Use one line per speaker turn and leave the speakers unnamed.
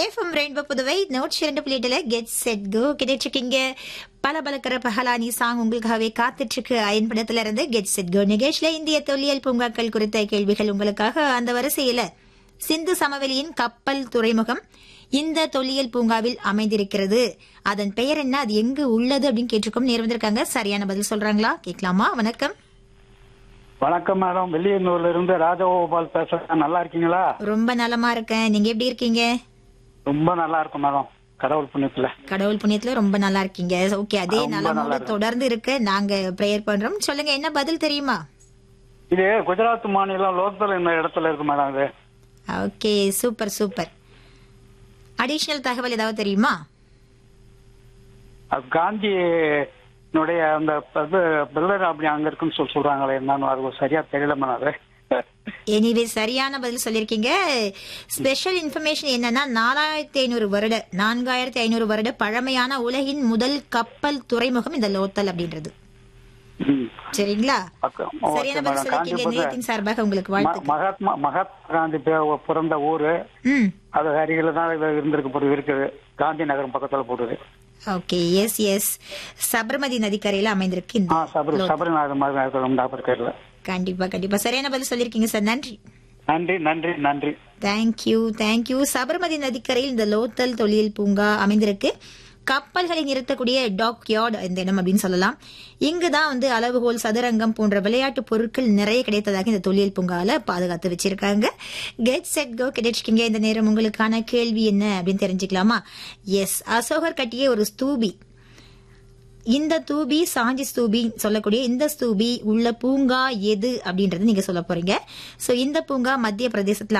FM rainbow Puduvai note இரண்டு புள்ளி எட்டுல கெட் செட் கோ கிடைச்சிருக்கீங்க பல பலக்கர பஹலானி சாங் உங்களுக்காகவே காத்துட்டு இருக்கு அயன் படத்துல இருந்து கெட் செட் கோ நிகழ்ச்சியில இந்திய தொல்லியல் பூங்காக்கள் குறித்த கேள்விகள் உங்களுக்காக அந்த வரிசையில சிந்து சமவெளியின் கப்பல் துறைமுகம் இந்த தொல்லியல் பூங்காவில் அமைந்திருக்கிறது அதன் பெயர் என்ன அது எங்கு உள்ளது அப்படின்னு கேட்டிருக்கோம் நேர் வந்திருக்காங்க சரியான பதில் சொல்றாங்களா கேட்கலாமா வணக்கம்
வணக்கம் மேடம் வெளியனூர்ல இருந்து ராஜகோபால் பேசுறேன் நல்லா இருக்கீங்களா
ரொம்ப நலமா இருக்கேன் நீங்க எப்படி இருக்கீங்க
ரொம்ப நல்லா இருக்கும் மேடம் கடவுள் புண்ணியத்துல
கடவுள் புண்ணியத்துல ரொம்ப நல்லா இருக்கீங்க ஓகே அதே
ரொம்ப
நலமோட
நல்லா இருக்கு.
தொடர்ந்து இருக்க நாங்க பிரேயர் பண்றோம் சொல்லுங்க என்ன பதில் தெரியுமா
இது குஜராத் மாநிலம் லோக்தல் இந்த இடத்துல இருக்கு மேடம் இது
ஓகே சூப்பர் சூப்பர் அடிஷனல் தகவல் ஏதாவது தெரியுமா
அது காந்தியினுடைய அந்த இது பில்லர் அப்படி அங்க இருக்குன்னு சொல்லி சொல்றாங்களே என்னன்னு அது சரியா தெரியல மேடம் அது
எனிவே சரியான பதில் சொல்லியிருக்கீங்க ஸ்பெஷல் இன்ஃபர்மேஷன் என்னன்னா நாலாயிரத்தி ஐநூறு வருட நான்காயிரத்தி ஐநூறு வருட பழமையான உலகின் முதல் கப்பல் துறைமுகம் இந்த லோத்தல் அப்படின்றது
ம்.
சரிங்களா
பக்கம். ஓகே
சரியான பதில்
மேடம்.
சொல்லியிருக்கீங்க
காந்தி
நேயத்தின் சார்பாக உங்களுக்கு
ம-
வாழ்த்து
மகாத்மா மகாத்மா காந்தி பே- பிறந்த ஊரு
ம்
அது அருகில தான் இது இருந்திருக்கு போது இருக்குது காந்தி நகரம் பக்கத்துல போடுது
ஓகே எஸ் எஸ் சபர்மதி நதிக்கரையில அமைந்திருக்கு இந்த
ஆ சபரி சபரிநாதன் மாதிரி இருக்கிற ஞாபகம் தெரியல
கண்டிப்பா கண்டிப்பா சரியான பதில் சொல்லியிருக்கீங்க சார் நன்றி
நன்றி நன்றி நன்றி
தேங்க்யூ தேங்க்யூ சபர்மதி நதிக்கரையில் இந்த லோத்தல் தொழில் பூங்கா அமைந்திருக்கு கப்பல்களை நிறுத்தக்கூடிய டாக் யார்டு இந்த இடம் அப்படின்னு சொல்லலாம் இங்குதான் வந்து அளவுகோல் சதுரங்கம் போன்ற விளையாட்டு பொருட்கள் நிறைய கிடைத்ததாக இந்த தொழில் பூங்கால பாதுகாத்து வச்சிருக்காங்க கெட் செட் கோ கிடைச்சிருக்கீங்க இந்த நேரம் உங்களுக்கான கேள்வி என்ன அப்படின்னு தெரிஞ்சுக்கலாமா எஸ் அசோகர் கட்டிய ஒரு ஸ்தூபி இந்த தூபி சாஞ்சி ஸ்தூபி சொல்லக்கூடிய இந்த ஸ்தூபி உள்ள பூங்கா எது அப்படின்றது நீங்க சொல்ல போறீங்க சோ இந்த பூங்கா மத்திய பிரதேசத்துல